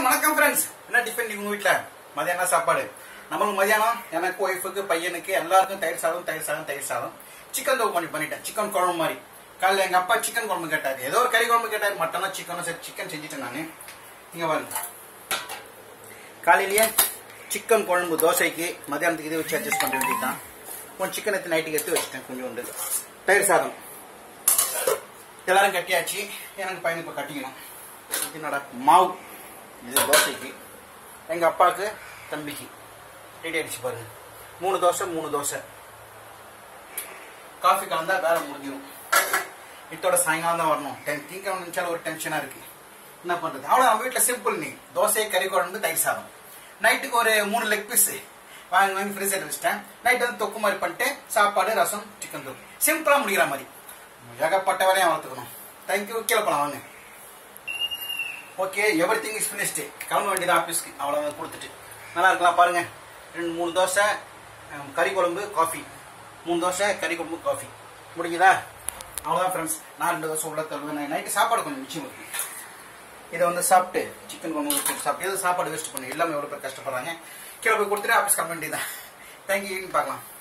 வணக்கம் வணக்கம் ஃப்ரெண்ட்ஸ் என்ன டிஃபன் உங்க வீட்ல மதியானம் சாப்பாடு நம்மளுக்கு மதியானம் எனக்கு ஒய்ஃபுக்கு பையனுக்கு எல்லாருக்கும் தயிர் சாதம் தயிர் சாதம் தயிர் சாதம் சிக்கன் தோ பண்ணி பண்ணிட்டேன் சிக்கன் குழம்பு மாதிரி காலைல எங்க அப்பா சிக்கன் குழம்பு கேட்டாரு ஏதோ ஒரு கறி குழம்பு கேட்டாரு மட்டனா சிக்கனும் சரி சிக்கன் செஞ்சுட்டேன் நானு இங்க பாருங்க காலையிலேயே சிக்கன் குழம்பு தோசைக்கு மதியானத்துக்கு இதை வச்சு அட்ஜஸ்ட் பண்ண வேண்டியதுதான் கொஞ்சம் சிக்கன் எடுத்து நைட்டுக்கு எடுத்து வச்சுட்டேன் கொஞ்சோண்டு தயிர் சாதம் எல்லாரும் கட்டியாச்சு எனக்கு பையனுக்கு இப்போ கட்டிக்கணும் இது என்னடா மாவு இது தோசைக்கு எங்கள் அப்பாவுக்கு தம்பிக்கு ரெடி ஆயிடுச்சு பாருங்க மூணு தோசை மூணு தோசை காஃபி கலந்தா வேலை முடிஞ்சிடும் இத்தோட சாயங்காலம் தான் வரணும் டென் திங்க நினைச்சாலும் ஒரு டென்ஷனாக இருக்கு என்ன பண்ணுறது அவ்வளோ நம்ம வீட்டில் சிம்பிள் நீ தோசை கறி குழம்பு தயிர் சாதம் நைட்டுக்கு ஒரு மூணு லெக் பீஸ் வாங்கி வாங்கி ஃப்ரீசர் வச்சுட்டேன் நைட் வந்து தொக்கு மாதிரி பண்ணிட்டு சாப்பாடு ரசம் சிக்கன் தொக்கு சிம்பிளாக முடிகிற மாதிரி ஏகப்பட்ட வேலையும் வளர்த்துக்கணும் தேங்க்யூ கீழே போலாம் வாங்க okay everything is finished கிளம்ப வேண்டியது ஆஃபீஸ்க்கு அவ்வளோ கொடுத்துட்டு நல்லா இருக்கலாம் பாருங்க ரெண்டு மூணு தோசை ஹம், கறி குழம்பு காஃபி மூணு தோசை கறி குழம்பு காஃபி முடிஞ்சுதா அவ்வளோதான் ஃப்ரெண்ட்ஸ் நான் ரெண்டு தோசை உள்ள தருவேன் நைட்டு சாப்பாடு கொஞ்சம் மிச்சம் இருக்கு இதை வந்து சாப்பிட்டு சிக்கன் குழம்பு வச்சு சாப்பிட்டு எது சாப்பாடு வேஸ்ட் பண்ணி எல்லாமே எவ்வளோ பேர் கஷ்டப்படுறாங்க கீழே போய் கொடுத்துட்டு ஆஃபீஸ் கிளம்ப வேண்டியதான் தேங்க்யூ பார்க்கலாம்